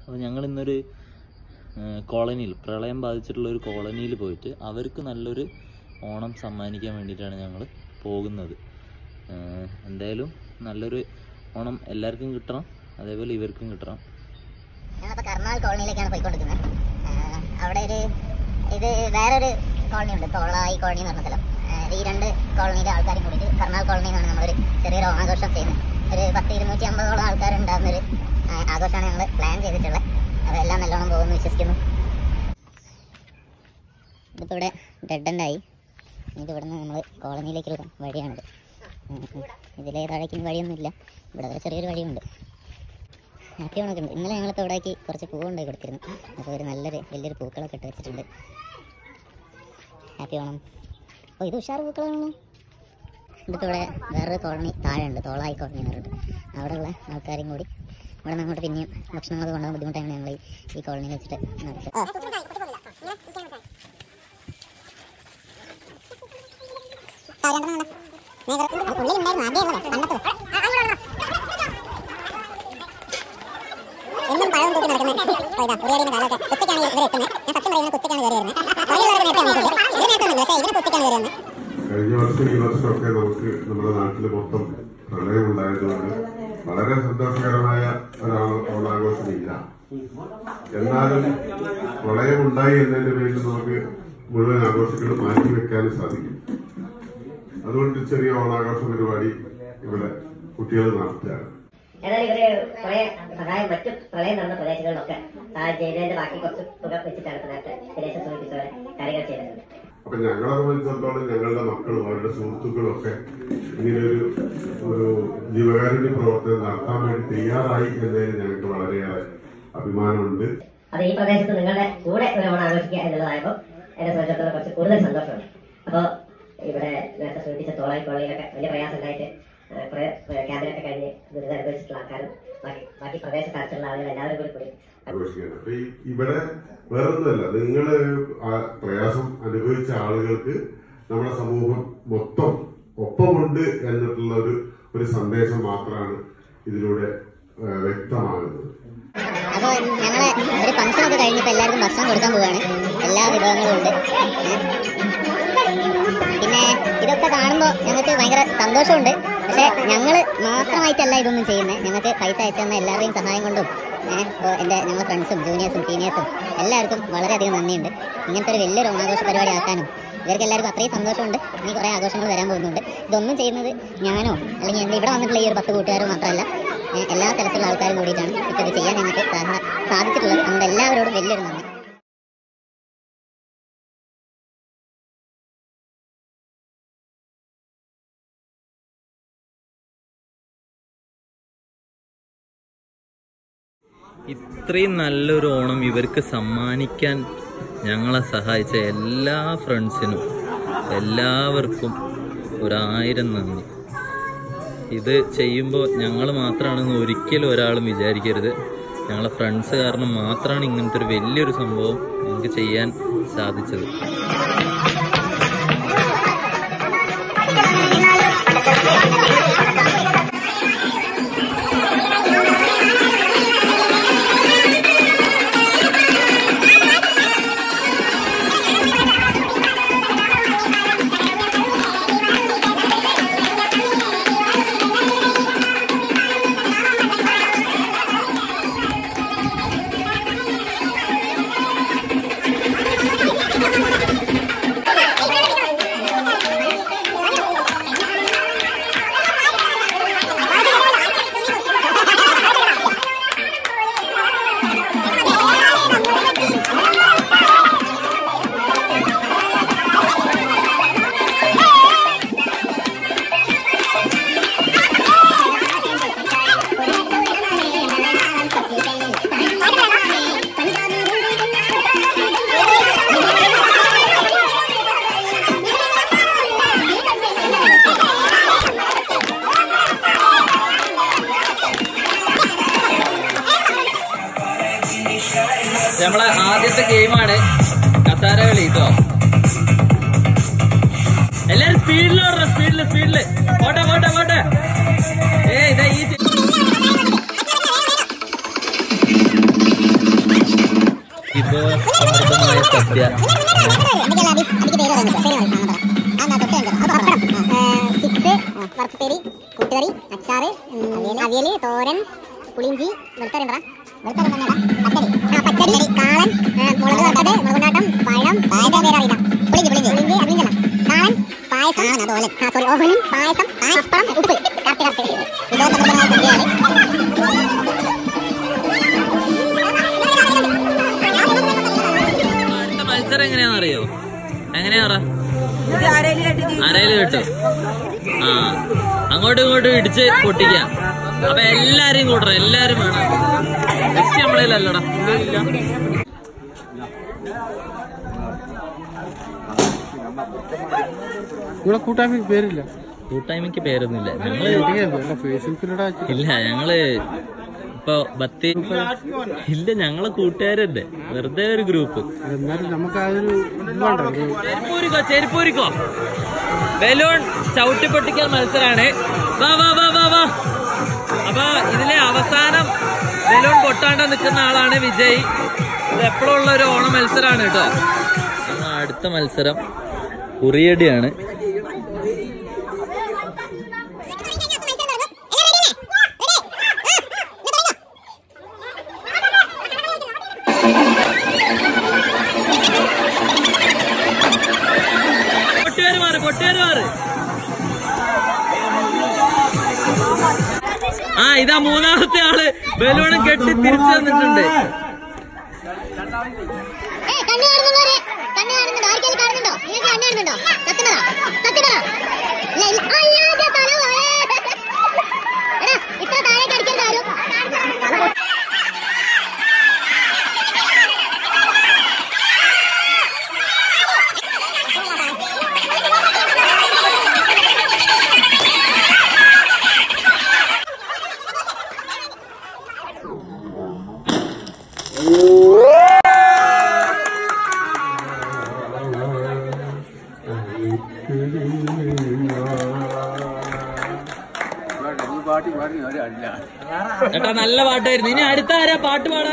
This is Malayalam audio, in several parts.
അപ്പോൾ ഞങ്ങൾ ഇന്നൊരു കോളനിയിൽ പ്രളയം ബാധിച്ചിട്ടുള്ള ഒരു കോളനിയിൽ പോയിട്ട് അവർക്ക് നല്ലൊരു ഓണം സമ്മാനിക്കാൻ വേണ്ടിയിട്ടാണ് ഞങ്ങൾ പോകുന്നത് ഏഹ് എന്തായാലും നല്ലൊരു ഓണം എല്ലാവർക്കും കിട്ടണം അതേപോലെ ഇവർക്കും കിട്ടണം ഞങ്ങളിപ്പോൾ കർണാൽ കോളനിയിലേക്കാണ് പോയിക്കൊണ്ടിരിക്കുന്നത് ആഹ് അവിടെ ഒരു ഇത് വേറൊരു കോളനി ഉണ്ട് തോളായി കോളനി എന്ന് പറഞ്ഞ സ്ഥലം ആഹ് ഈ രണ്ട് കോളനിയിലെ ആൾക്കാരും കൂടിയിട്ട് കർണാൽ കോളനി എന്നാണ് നമ്മളൊരു ചെറിയൊരു ആഘോഷം ചെയ്യുന്നത് ഒരു പത്ത് ഇരുന്നൂറ്റി അമ്പതോളം ആൾക്കാരുണ്ടാകുന്നൊരു ആഹ് ആഘോഷമാണ് ഞങ്ങൾ പ്ലാൻ ചെയ്തിട്ടുള്ളത് അപ്പോൾ എല്ലാം നല്ലോണം പോകുമെന്ന് വിശ്വസിക്കുന്നു ഇതിപ്പോൾ ഇവിടെ ഡെഡ് എൻഡായി ഇത് ഇവിടുന്ന് നമ്മൾ കോളനിയിലേക്കുള്ള വഴിയാണിത് ഉം ഉം. ഇതിലെ താഴേക്കും വഴിയൊന്നുമില്ല ഇവിടെ ഒരു ചെറിയൊരു വഴിയുണ്ട് ഹാപ്പി ഓണൊക്കെ ഉണ്ട് ഇന്നലെ ഞങ്ങളിപ്പോൾ ഇവിടേക്ക് കുറച്ച് പൂ കൊണ്ടുപോയി കൊടുത്തിരുന്നു അപ്പോൾ ഒരു നല്ലൊരു വലിയൊരു പൂക്കളൊക്കെ ഇട്ട് വെച്ചിട്ടുണ്ട് ഹാപ്പി ഓണം ഓ ഇത് ഉഷാർ പൂക്കളാണല്ലോ ഇതിപ്പോൾ ഇവിടെ വേറൊരു കോളനി താഴെ ഉണ്ട് തോളായി കോളനി എന്ന് പറഞ്ഞിട്ട് അവിടെയുള്ള ആൾക്കാരും കൂടി ഇവിടെ നിന്ന് അങ്ങോട്ട് പിന്നെയും ഭക്ഷണങ്ങളൊക്കെ കൊണ്ടുപോകാൻ ബുദ്ധിമുട്ടാണ് ഞങ്ങൾ ഈ- ഈ കോളനിയിൽ വെച്ചിട്ട് നടത്തുക എന്നും പഴം തൂക്കി നടക്കുന്ന ഇതാ ഉറിയാടിന്റെ കാലമൊക്കെ ഉച്ചയ്ക്കാണ് ഇവർ എത്തുന്നത് ഞാൻ സത്യം പറയുന്നത് ഉച്ചയ്ക്കാണ് കയറി വരുന്നത് വഴിയുള്ളവർ നേരത്തെ വന്നിട്ടുണ്ട് ഇവർ നേരത്തെ വന്നില്ല പക്ഷേ ഇവരെ ഉച്ചയ്ക്കാണ് കയറി വരുന്നത് കഴിഞ്ഞ വർഷം ഈ വർഷമൊക്കെ നമുക്ക് നമ്മുടെ നാട്ടിൽ മൊത്തം പ്രളയം ഉണ്ടായതുകൊണ്ട് വളരെ സന്തോഷകരമായ ഒരു ഓണാഘോഷമില്ല എന്നാലും പ്രളയം ഉണ്ടായി എന്നതിന്റെ പേരിൽ നമുക്ക് മുഴുവൻ ആഘോഷങ്ങൾ മാറ്റിവെക്കാനും സാധിക്കും അതുകൊണ്ട് ചെറിയ ഓണാഘോഷ പരിപാടി ഇവിടെ കുട്ടികൾ നടത്തുകയാണ് ഏതായാലും ഇവര് കുറെ സഹായം മറ്റു പ്രളയം നടന്ന പ്രദേശങ്ങളിലൊക്കെ സഹായം ചെയ്തതിന്റെ ബാക്കി കുറച്ച് തുക വെച്ചിട്ടാണ് ഇപ്പൊ നേരത്തെ ദിനേശ് സൂചിപ്പിച്ച പോലെ കാര്യങ്ങൾ ചെയ്തിട്ടുണ്ട് അപ്പൊ ഞങ്ങളെ സംബന്ധിച്ചിടത്തോളം ഞങ്ങളുടെ മക്കളും അവരുടെ സുഹൃത്തുക്കളും ഒക്കെ ഇങ്ങനെയൊരു ഒരു ജീവകാരുണ്യ പ്രവർത്തനം നടത്താൻ വേണ്ടി തയ്യാറായി എന്നതിൽ ഞങ്ങൾക്ക് വളരെയേറെ അഭിമാനമുണ്ട് അത് ഈ പ്രദേശത്ത് നിങ്ങളുടെ കൂടെ ഒരു ഓണം ആഘോഷിക്കുക എന്നുള്ളതായപ്പോൾ എന്നെ സംബന്ധിച്ചിടത്തോളം കുറച്ച് കൂടുതൽ സന്തോഷമുണ്ട് അപ്പോൾ ഇവിടെ നേരത്തെ സൂചിപ്പിച്ച തോളായി കോളനിയിലൊക്കെ വലിയ പ്രയാസം ഉണ്ടായിട്ട് ഏഹ്, കുറെ ഏഹ്, ക്യാമ്പിലൊക്കെ കഴിഞ്ഞ് ദുരിതം അനുഭവിച്ചിട്ടുള്ള ആൾക്കാരും ബാക്കി ബാക്കി പ്രദേശത്ത് അടുത്തുള്ള ആളുകൾ എല്ലാവരും കൂടി കൂടി ആഘോഷിക്കുന്നത് അപ്പൊ ഈ ഇവിടെ വേറൊന്നുമല്ല നിങ്ങള് ആ പ്രയാസം അനുഭവിച്ച ആളുകൾക്ക് നമ്മുടെ സമൂഹം മൊത്തം ഒപ്പമുണ്ട് എന്നിട്ടുള്ള ഒരു ഒരു സന്ദേശം മാത്രമാണ് ഇതിലൂടെ ആ, വ്യക്തമാകുന്നത് അപ്പോൾ ഞങ്ങളെ ഒരു ഫംഗ്ഷനൊക്കെ കഴിഞ്ഞിട്ട് എല്ലാവർക്കും ഭക്ഷണം കൊടുക്കാൻ പോവുകയാണ് എല്ലാ വിഭവങ്ങളും ഉണ്ട് പിന്നെ ഇതൊക്കെ കാണുമ്പോൾ ഞങ്ങൾക്ക് ഭയങ്കര സന്തോഷമുണ്ട് പക്ഷേ ഞങ്ങൾ മാത്രമായിട്ടല്ല ഇതൊന്നും ചെയ്യുന്നത് ഞങ്ങൾക്ക് പൈസ അയച്ചു തന്ന എല്ലാവരുടെയും സഹായം കൊണ്ടും ഏഹ് ഇപ്പോൾ എൻ്റെ ഞങ്ങളുടെ ഫ്രണ്ട്സും ജൂനിയേഴ്സും സീനിയേഴ്സും എല്ലാവർക്കും വളരെയധികം നന്ദിയുണ്ട് ഇങ്ങനത്തെ ഒരു വലിയൊരു ഓണാഘോഷ പരിപാടി ആക്കാനും ഇവർക്ക് എല്ലാവർക്കും അത്രയും സന്തോഷമുണ്ട് ഇനി കുറേ ആഘോഷങ്ങൾ വരാൻ പോകുന്നുണ്ട് ഇതൊന്നും ചെയ്യുന്നത് ഞാനോ അല്ലെങ്കിൽ എൻ്റെ ഇവിടെ വന്നിട്ടുള്ള ഈ ഒരു പത്ത് കൂട്ടുകാരോ മാത്രമല്ല ഏഹ് എല്ലാ തരത്തിലുള്ള ആൾക്കാരും കൂടിയിട്ടാണ് ഇപ്പോൾ ഇത് ചെയ്യാൻ ഞങ്ങൾക്ക് സാധ- സാധിച്ചിട്ടുള്ളത് അതുകൊണ്ട് എല്ലാവരോടും വലിയൊരു നന്ദി ഇത്രയും നല്ലൊരു ഓണം ഇവർക്ക് സമ്മാനിക്കാൻ ഞങ്ങളെ സഹായിച്ച എല്ലാ ഫ്രണ്ട്സിനും എല്ലാവർക്കും ഒരായിരം നന്ദി ഇത് ചെയ്യുമ്പോൾ ഞങ്ങൾ മാത്രമാണെന്ന് ഒരിക്കലും ഒരാളും വിചാരിക്കരുത് ഞങ്ങളെ ഫ്രണ്ട്സ് കാരണം മാത്രമാണ് ഇങ്ങനത്തെ ഒരു വലിയൊരു സംഭവം ഞങ്ങൾക്ക് ചെയ്യാൻ സാധിച്ചത് നമ്മളെ ആദ്യത്തെ ഗെയിമാണ് കസാര കളി കേട്ടോ എല്ലാരും സ്പീഡിൽ ഓടണം സ്പീഡില് സ്പീഡില് പോട്ടെ പോട്ടെ പോട്ടെ ഏ ഇതാ ഈ വിഭവസമൃദ്ധമായ സദ്യ ചിപ്സ് വറുത്തുപ്പേരി കൂട്ടുകറി അച്ചാറ് അവിയല് തോരൻ പുളിയിഞ്ചി വെളുത്തറി എന്താ വെളുത്തറി പച്ചടി ആ പച്ചടി കാളൻ ആ, മുളക് വറുത്തത് മുളകുണ്ടാട്ടം പഴം പായസം പേരറിയില്ല പുളിഞ്ചി പുളിഞ്ചി പുളിഞ്ചി അറിയില്ല കാളൻ പായസം ആ ഓലൻ ആ സോറി ഓലൻ പായസം പപ്പടം ഉപ്പ് കറക്റ്റ് കറക്റ്റ് വിഭവസമൃദ്ധമായ സദ്യയാണ് അടുത്ത മത്സരം എങ്ങനെയാന്ന് അറിയോ എങ്ങനെയാ പറ അരയില് കിട്ടും ആ അങ്ങോട്ടും ഇങ്ങോട്ടും ഇടിച്ച് പൊട്ടിക്കാം അപ്പൊ എല്ലാരെയും കൂട്ടണം എല്ലാരും വേണം ജസ്റ്റ് നമ്മളതിലല്ലടാ നിങ്ങളെ കൂട്ടായ്മ പേരില്ല കൂട്ടായ്മയ്ക്ക് പേരൊന്നുമില്ല ഞങ്ങള് ഫേസ്ബുക്കിലൂടെ ഇല്ല ഞങ്ങള് ഇപ്പൊ ബത്തി ഇല്ല ഞങ്ങളെ കൂട്ടുകാരുണ്ട് വെറുതെ ഒരു ഗ്രൂപ്പ് എന്നാലും നമുക്ക് അതൊരു ഇതുണ്ടോ ഒരു ചെരുപ്പൂരിക്കോ ചെരുപ്പൂരിക്കോ ബലൂൺ ചവിട്ടി പൊട്ടിക്കൽ മത്സരാണ് വാ വാ വാ വാ വാ അപ്പൊ ഇതിലെ അവസാനം ബലൂൺ പൊട്ടാണ്ട് നിൽക്കുന്ന ആളാണ് വിജയ് ഇത് എപ്പോഴും ഉള്ള ഒരു ഓണം മത്സരമാണ് കേട്ടോ അപ്പൊ അടുത്ത മത്സരം ഉറിയടിയാണ് പൊട്ടുകാര് മാറ് പൊട്ടുകാര് മാറ് ആ ഇതാ മൂന്നാമത്തെ ആള് ബലൂണും കെട്ടി തിരിച്ചു വന്നിട്ടുണ്ട് ഏയ് കണ്ണ് കാണുന്നുള്ളവരെ കണ്ണ് കാണുന്നുണ്ടോ ആർക്കെങ്കിലും കാണുന്നുണ്ടോ നിങ്ങൾക്ക് കണ്ണ് കാണുന്നുണ്ടോ സത്യം പറ സത്യം പറ ഇല്ല ഇല്ല അയ്യോ ഇത് തല പോയേ. എടാ ഇത്ര താഴേക്ക് അടിക്കരുത് ആരും ഏട്ടാ നല്ല പാട്ടായിരുന്നു ഇനി അടുത്ത ആരാ പാട്ട് പാടാൻ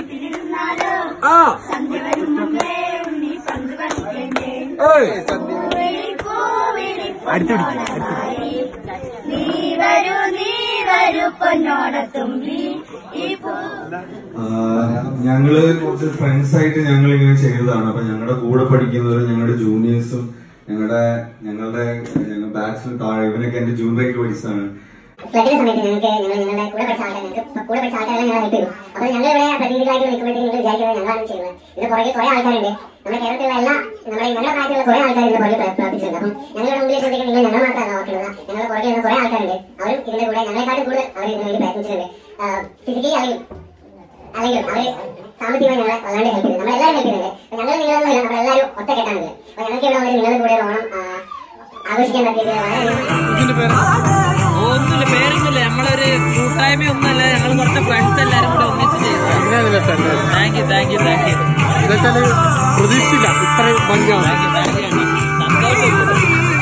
ഞങ്ങള് കുറച്ച് ഫ്രണ്ട്സ് ആയിട്ട് ഞങ്ങൾ ഇങ്ങനെ ചെയ്തതാണ് അപ്പൊ ഞങ്ങളുടെ കൂടെ പഠിക്കുന്നവരും ഞങ്ങളുടെ ജൂനിയേഴ്സും ഞങ്ങളുടെ ഞങ്ങളുടെ ഞങ്ങൾ ബാച്ചിൽ താഴെ ഇവനൊക്കെ എന്റെ ജൂനിയറിൽ പഠിച്ചതാണ് ഫ്ലഡിന്റെ സമയത്ത് ഞങ്ങൾക്ക് ഞങ്ങൾ ഞങ്ങളുടെ കൂടെ പഠിച്ച ആൾക്കാർ ഞങ്ങൾക്ക് കൂടെ പഠിച്ച ആൾക്കാരെല്ലാം ഞങ്ങൾ ഹെൽപ്പ് ചെയ്തു അപ്പോൾ ഞങ്ങൾ ഇവിടെ പ്രതിനിധികളായിട്ട് നിൽക്കുമ്പോഴത്തേക്ക് നിങ്ങൾ വിചാരിക്കുന്നത് ഞങ്ങളാണ് ചെയ്യുന്നത് ഇതിന് പുറകെ കുറെ ആൾക്കാരുണ്ട് നമ്മുടെ കേരളത്തിലുള്ള എല്ലാ നമ്മുടെ ഞങ്ങളുടെ പ്രായത്തിലുള്ള കുറെ ആൾക്കാർ ഇതിന്റെ പുറകെ പ്ര- പ്രവർത്തിച്ചിട്ടുണ്ട് അപ്പം ഞങ്ങളുടെ മുമ്പിൽ എത്തുമ്പോഴത്തേക്ക് നിങ്ങൾ ഞങ്ങൾ മാത്രമല്ല ഓർക്കുന്നത് ഞങ്ങളുടെ പുറകെ ഇരുന്ന കുറെ ആൾക്കാരുണ്ട് അവരും ഇതിന്റെ കൂടെ ഞങ്ങളെക്കാട്ടും കൂടുതൽ അവർ ഇതിനു വേണ്ടി പ്രയത്നിച്ചിട്ടുണ്ട് ഫിസിക്കലി അല്ലെങ്കിൽ അല്ലെങ്കിൽ അവര് സാമ്പത്തികമായി ഞങ്ങളെ വല്ലാണ്ട് ഹെൽപ്പ് ചെയ്തു നമ്മളെല്ലാവരും ഹെൽപ്പ് ചെയ്യുന്നുണ്ട് അപ്പൊ ഞങ്ങൾ നിങ്ങളൊന്നുമില്ല നമ്മളെല്ലാവരും ഒറ്റക്കെട്ടാണല്ലേ അപ്പൊ ഞങ്ങൾക്ക് ഇവിടെ വന്നിട്ട് നിങ്ങളുടെ കൂടെ ഒരു ഓണം ആ, ആഘോഷിക്കാൻ പറ്റിയത് വളരെയധികം ഒന്നുമില്ല പേരൊന്നുമില്ല നമ്മളൊരു കൂട്ടായ്മ ഒന്നുമല്ല ഞങ്ങൾ കുറച്ച് ഫ്രണ്ട്സ് എല്ലാരും കൂടെ ഒന്നിച്ച് ചെയ്തതാണ് അങ്ങനെയല്ല sir thank you thank you thank you എന്നുവെച്ചാല് പ്രതീക്ഷിച്ചില്ല ഇത്രയും ഭംഗിയാണ് താങ്ക് യു താങ്ക് യു സന്തോഷം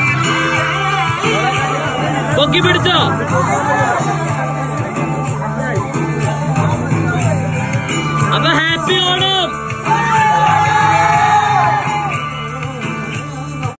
പൊക്കി പിടിച്ചോ അപ്പൊ ഹാപ്പി ഓണം